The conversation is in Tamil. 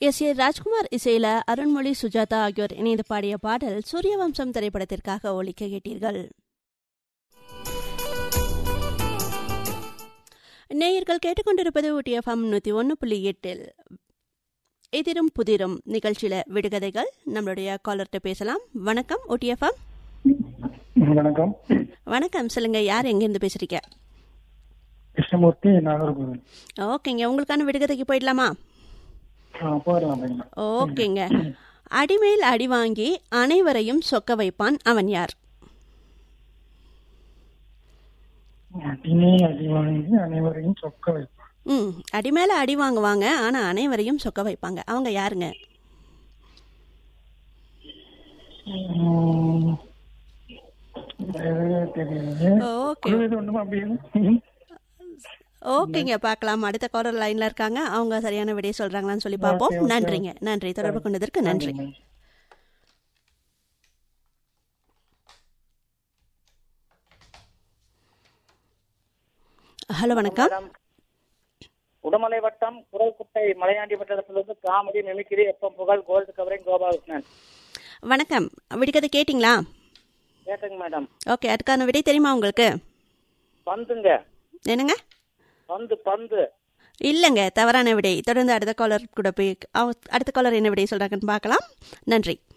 எஸ் ஏ ராஜ்குமார் இசையில அருண்மொழி சுஜாதா ஆகியோர் இணைந்து பாடிய பாடல் சூரியவம்சம் திரைப்படத்திற்காக ஒலிக்க கேட்டீர்கள் நேயர்கள் கேட்டுக்கொண்டிருப்பது ஊட்டிஎஃப்எம் நூற்றி ஒன்று புள்ளி எட்டில் எதிரும் புதிரும் நிகழ்ச்சியில விடுகதைகள் நம்மளுடைய காலர்கிட்ட பேசலாம் வணக்கம் ஓடிஎஃப்எம் வணக்கம் வணக்கம் சொல்லுங்க யார் எங்கேருந்து பேசுறீங்க கிருஷ்ணமூர்த்தி நாகர்கோவில் ஓகேங்க உங்களுக்கான விடுகதைக்கு போயிடலாமா ஆ, போயிடலாம் அப்படிங்களா ஓகேங்க அடிமேல் அடி வாங்கி அனைவரையும் சொக்க வைப்பான் அவன் யார் அடிமே அடி வாங்கி அனைவரையும் சொக்க வைப்பான் ம் அடிமேல அடி வாங்குவாங்க ஆனா அனைவரையும் சொக்க வைப்பாங்க அவங்க யாருங்க உம், வேற தெரியலையே ஓகே குழு இது ஒண்ணுமா அப்படி ஓகேங்க பார்க்கலாம் அடுத்த காலர் லைன்ல இருக்காங்க அவங்க சரியான விடையை சொல்றாங்களான்னு சொல்லி பார்ப்போம் ஓகே, ஓகே. நன்றிங்க நன்றி தொடர்பு கொண்டதற்கு நன்றி ஹலோ வணக்கம் மேடம் உடுமலை வட்டம் குரல்குட்டை மலையாண்டி வட்டத்திலிருந்து காமெடி மிமிக்கிரி எப்பம் புகழ் கோல்டு கவரிங் கோபாலகிருஷ்ணன் வணக்கம் விடுகதை கேட்டிங்களா கேட்டுங்க மேடம் ஓகே அதுக்கான விடை தெரியுமா உங்களுக்கு பந்துங்க என்னங்க பந்து பந்து இல்லைங்க தவறான விடை தொடர்ந்து அடுத்த காலர் கூட போய் அவ- அடுத்த காலர் என்ன விடை சொல்றாங்கன்னு பார்க்கலாம் நன்றி